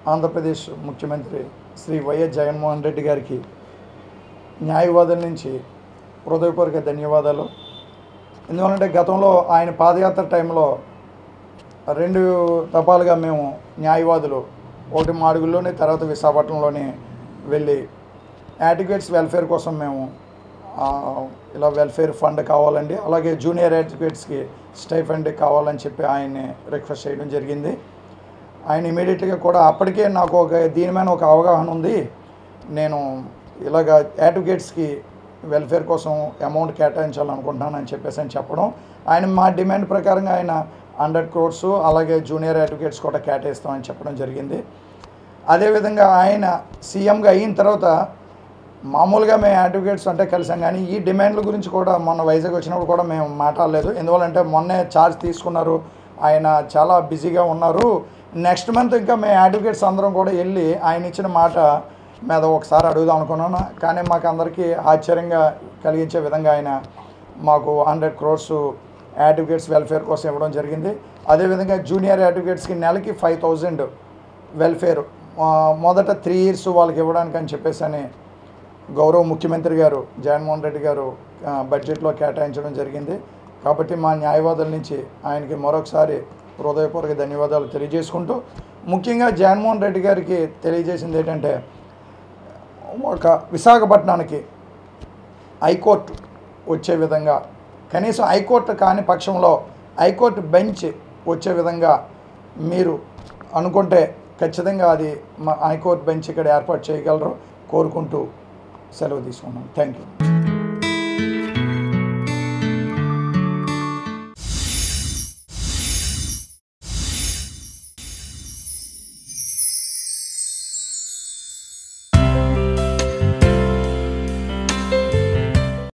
ఆంధ్రప్రదేశ్ ముఖ్యమంత్రి శ్రీ వైఎస్ జగన్మోహన్ రెడ్డి గారికి న్యాయవాదుల నుంచి హృదయపూర్వక ధన్యవాదాలు ఎందుకంటే గతంలో ఆయన పాదయాత్ర టైంలో రెండు దఫాలుగా మేము న్యాయవాదులు ఒకటి మాడుగుల్లోని తర్వాత విశాఖపట్నంలోని వెళ్ళి యాటికేట్స్ వెల్ఫేర్ కోసం మేము ఆ, ఇలా వెల్ఫేర్ ఫండ్ కావాలండి అలాగే జూనియర్ యాటికేట్స్కి స్టైఫండ్ కావాలని చెప్పి ఆయన్ని రిక్వెస్ట్ చేయడం జరిగింది ఆయన ఇమీడియట్గా కూడా అప్పటికే నాకు ఒక దీని మీద ఒక అవగాహన ఉంది నేను ఇలాగ యాటికేట్స్కి వెల్ఫేర్ కోసం అమౌంట్ కేటాయించాలనుకుంటున్నాను అని చెప్పేసి అని చెప్పడం ఆయన మా డిమాండ్ ప్రకారంగా ఆయన హండ్రెడ్ క్రోర్స్ అలాగే జూనియర్ అడ్వకేట్స్ కూడా కేటాయిస్తామని చెప్పడం జరిగింది అదేవిధంగా ఆయన సీఎంగా అయిన తర్వాత మామూలుగా మేము అడ్వకేట్స్ అంటే కలిసాం కానీ ఈ డిమాండ్ల గురించి కూడా మొన్న వైజాగ్ వచ్చినప్పుడు కూడా మేము మాట్లాడలేదు ఎందువల్లంటే మొన్నే ఛార్జ్ తీసుకున్నారు ఆయన చాలా బిజీగా ఉన్నారు నెక్స్ట్ మంత్ ఇంకా మేము అడ్వకేట్స్ అందరం కూడా వెళ్ళి ఆయన ఇచ్చిన మాట మీద ఒకసారి అడుగుదాం అనుకున్నాను కానీ మాకు అందరికీ ఆశ్చర్యంగా కలిగించే విధంగా ఆయన మాకు హండ్రెడ్ క్రోర్స్ అడ్వకేట్స్ వెల్ఫేర్ కోసం ఇవ్వడం జరిగింది అదేవిధంగా జూనియర్ అడ్వకేట్స్కి నెలకి ఫైవ్ థౌజండ్ వెల్ఫేర్ ఆ, మొదట త్రీ ఇయర్స్ వాళ్ళకి ఇవ్వడానికి అని చెప్పేసి అని గౌరవ ముఖ్యమంత్రి గారు జగన్మోహన్ రెడ్డి గారు ఆ, బడ్జెట్లో కేటాయించడం జరిగింది కాబట్టి మా న్యాయవాదుల నుంచి ఆయనకి మరొకసారి హృదయపూర్వక ధన్యవాదాలు తెలియజేసుకుంటూ ముఖ్యంగా జగన్మోహన్ రెడ్డి గారికి తెలియజేసింది ఏంటంటే ఒక విశాఖపట్నానికి హైకోర్టు వచ్చే విధంగా కనీసం హైకోర్టు కాని పక్షంలో హైకోర్టు బెంచ్ వచ్చే విధంగా మీరు అనుకుంటే ఖచ్చితంగా అది మా హైకోర్టు బెంచ్ ఇక్కడ ఏర్పాటు చేయగలరు కోరుకుంటూ సెలవు తీసుకున్నాం థ్యాంక్ యూ